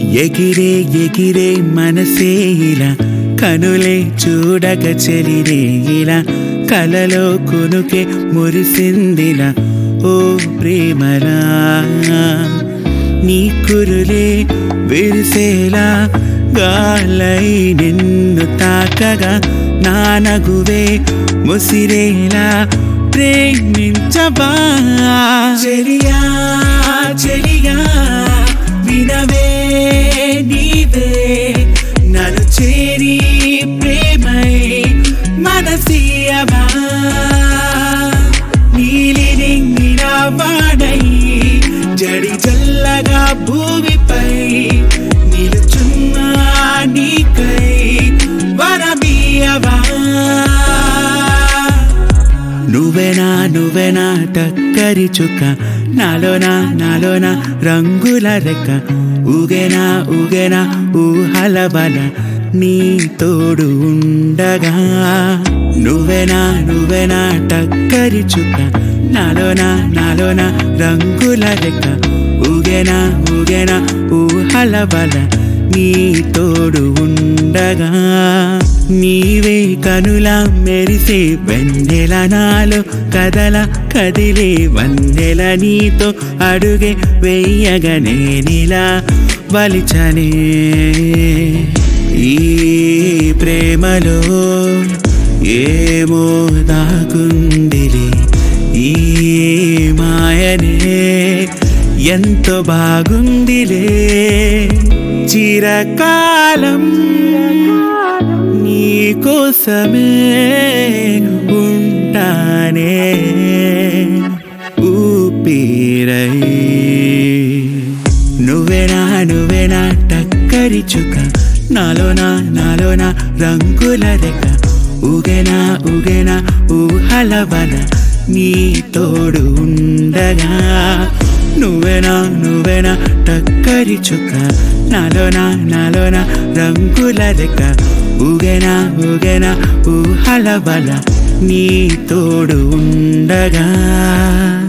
ఎగిరే ఎగిరే మనసే ఇలా కనులే చూడక చెలిరే ఇలా కలలో కొనుకే మురిసిందిలా ఓ ప్రేమలా నీ కురులే విరిసేలా గాలై నిన్ను తాకగా నా నగువే ముసిరేలా ప్రేమించబా చెలియా చెలియా వినవే నీవే నన్ను చేరి ప్రేమై మనసీయమా నీలి నింగిన వాడై జడి జల్లగా భూమిపై నిలుచున్నా నీకై వరమీయవా నువ్వెనా నువ్వెనా టక్కరి చుక్క నాలోనా నాలోనా రంగుల రెక్క ఊగెనా ఊగెనా ఊహల బల నీ తోడు ఉండగా నువ్వెనా నువ్వెనా టక్కరి చుక్క నాలోనా నాలోనా రంగుల రెక్క ఊగెనా ఊగెనా ఊహల బల నీ తోడు ఉండగా నీవే కనుల మెరిసే వెన్నెల నాలో కదల కదిలే వన్నెల నీతో అడుగే వెయ్యగా నేనిలా వలిచనే ఈ ప్రేమలో ఏమో దాగుందిలే ఈ మాయనే ఎంతో బాగుందిలే చిరకాలం నీ కోసమే ఉంటానే ఊపిరై నువ్వేనా నువ్వేనా టక్కరి చుక్క నాలోనా నాలోనా రంగుల రెక్క ఊగెనా ఊగెనా ఊహల వల నీ తోడు ఉండగా నువ్వేనా నువ్వేనా టక్కరి చుక్క నాలోనా నాలోనా రంగుల రెక్క ఊగెనా ఊగెనా ఊహల వల నీ తోడు ఉండగా